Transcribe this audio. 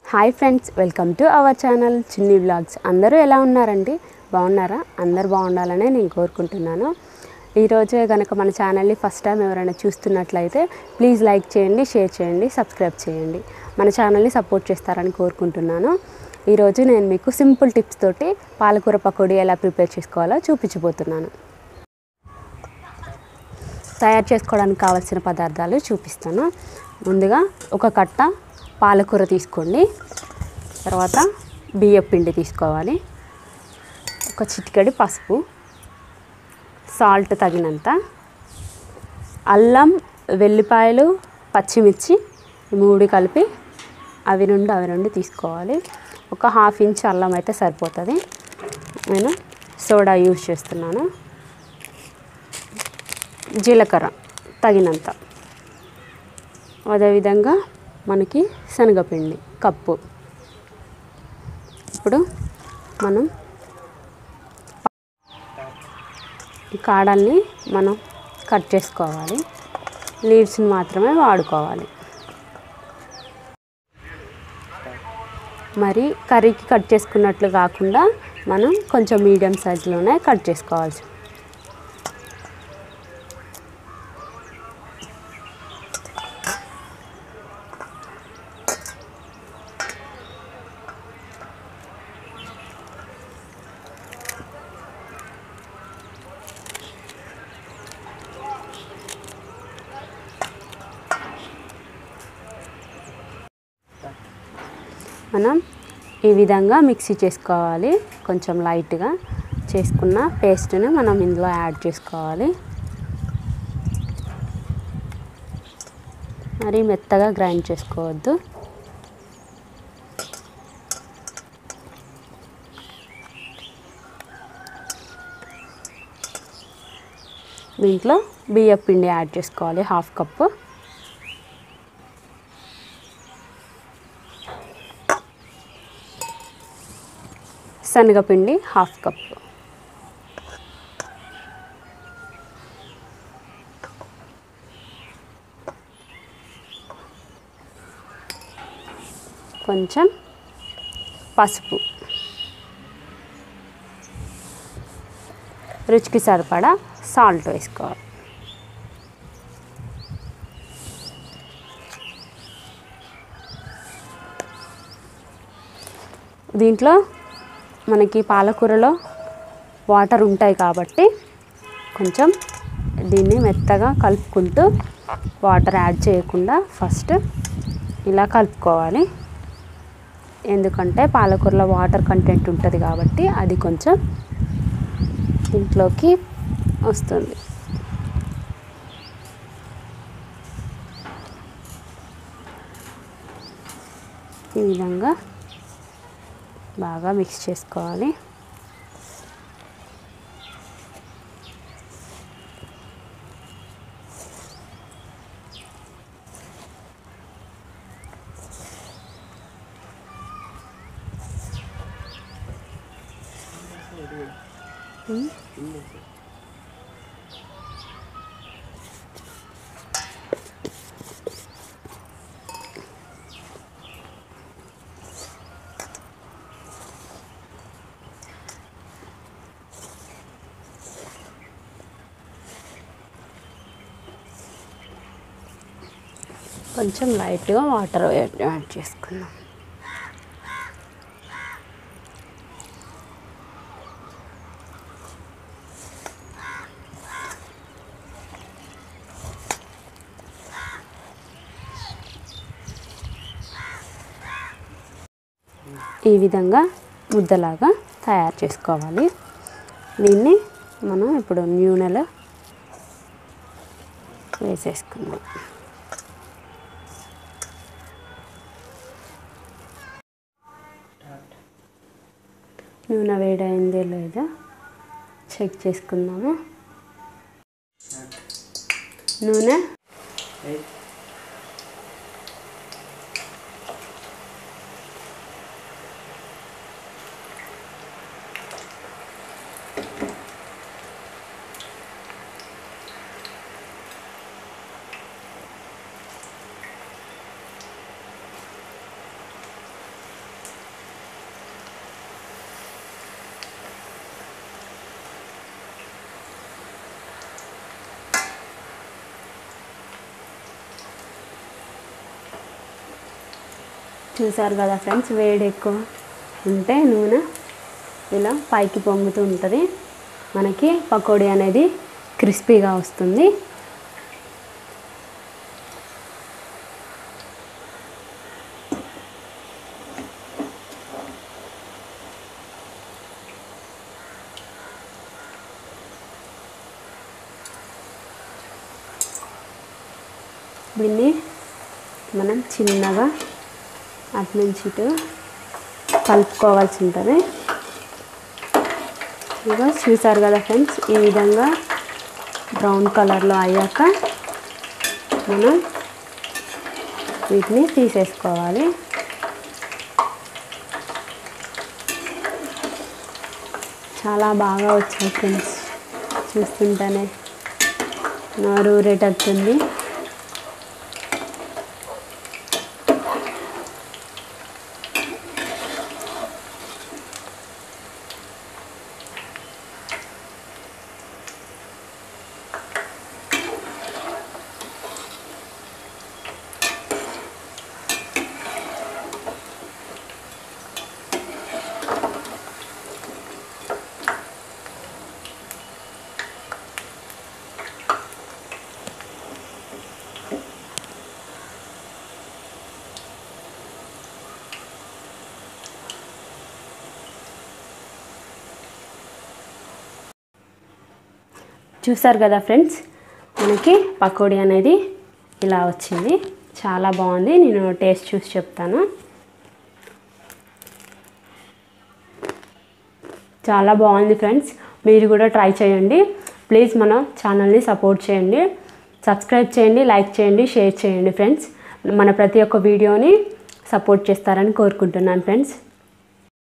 hi friends welcome to our channel Chinni blogs అందరూ ఎలా ఉన్నారండి బాగున్నారా అందరు బాగుండాలనే నేను కోరుకుంటున్నాను ఈరోజే కనుక మన ఛానల్ని ఫస్ట్ టైం ఎవరైనా చూస్తున్నట్లయితే ప్లీజ్ లైక్ చేయండి షేర్ చేయండి సబ్స్క్రైబ్ చేయండి మన ఛానల్ని సపోర్ట్ చేస్తారని కోరుకుంటున్నాను ఈరోజు నేను మీకు సింపుల్ టిప్స్ తోటి పాలకూర పకోడీ ఎలా ప్రిపేర్ చేసుకోవాలో చూపించబోతున్నాను తయారు చేసుకోవడానికి కావాల్సిన పదార్థాలు చూపిస్తాను ముందుగా ఒక కట్ట పాలకూర తీసుకోండి తర్వాత బియ్యం పిండి తీసుకోవాలి ఒక చిటికెడి పసుపు సాల్ట్ తగినంత అల్లం వెల్లిపాయలు పచ్చిమిర్చి ఈ మూడు కలిపి అవి రెండు అవి రెండు తీసుకోవాలి ఒక హాఫ్ ఇంచ్ అల్లం అయితే సరిపోతుంది నేను సోడా యూజ్ చేస్తున్నాను జీలకర్ర తగినంత అదేవిధంగా మనకి శనగపిండి కప్పు ఇప్పుడు మనం ఈ కాడల్ని మనం కట్ చేసుకోవాలి లీవ్స్ని మాత్రమే వాడుకోవాలి మరి కర్రీకి కట్ చేసుకున్నట్లు కాకుండా మనం కొంచెం మీడియం సైజులోనే కట్ చేసుకోవాల్సి మనం ఈ విధంగా మిక్సీ చేసుకోవాలి కొంచెం లైట్గా చేసుకున్న పేస్ట్ని మనం ఇందులో యాడ్ చేసుకోవాలి మరి మెత్తగా గ్రైండ్ చేసుకోవద్దు దీంట్లో బియ్యం పిండి యాడ్ చేసుకోవాలి హాఫ్ కప్పు శనగపిండి హాఫ్ కప్ కొంచెం పసుపు రుచికి సరిపడా సాల్ట్ వేసుకోవాలి దీంట్లో మనకి పాలకూరలో వాటర్ ఉంటాయి కాబట్టి కొంచెం దీన్ని మెత్తగా కలుపుకుంటూ వాటర్ యాడ్ చేయకుండా ఫస్ట్ ఇలా కలుపుకోవాలి ఎందుకంటే పాలకూరలో వాటర్ కంటెంట్ ఉంటుంది కాబట్టి అది కొంచెం ఇంట్లోకి వస్తుంది ఈ విధంగా బాగా మిక్స్ చేసుకోవాలి కొంచెం లైట్గా వాటర్ యాడ్ చేసుకుందాం ఈ విధంగా ముద్దలాగా తయారు చేసుకోవాలి దీన్ని మనం ఇప్పుడు నూనెలో వేసేసుకుందాం నూనె వేడైందో లేదో చెక్ చేసుకుందాము నూనె చూసారు కదా ఫ్రెండ్స్ వేడి ఎక్కువ ఉంటే నూనె ఇలా పైకి పొంగుతూ ఉంటుంది మనకి పకోడీ అనేది క్రిస్పీగా వస్తుంది దీన్ని మనం చిన్నగా అటు నుంచి ఇటు కలుపుకోవాల్సి ఉంటుంది ఇక చూసారు కదా ఫ్రెండ్స్ ఈ విధంగా బ్రౌన్ కలర్లో అయ్యాక మనం వీటిని తీసేసుకోవాలి చాలా బాగా వచ్చాయి ఫ్రెండ్స్ చూస్తుంటేనే నోరు ఊరేటట్టుంది చూసారు కదా ఫ్రెండ్స్ మనకి పకోడీ అనేది ఇలా వచ్చింది చాలా బాగుంది నేను టేస్ట్ చూసి చెప్తాను చాలా బాగుంది ఫ్రెండ్స్ మీరు కూడా ట్రై చేయండి ప్లీజ్ మన ఛానల్ని సపోర్ట్ చేయండి సబ్స్క్రైబ్ చేయండి లైక్ చేయండి షేర్ చేయండి ఫ్రెండ్స్ మన ప్రతి ఒక్క వీడియోని సపోర్ట్ చేస్తారని కోరుకుంటున్నాను ఫ్రెండ్స్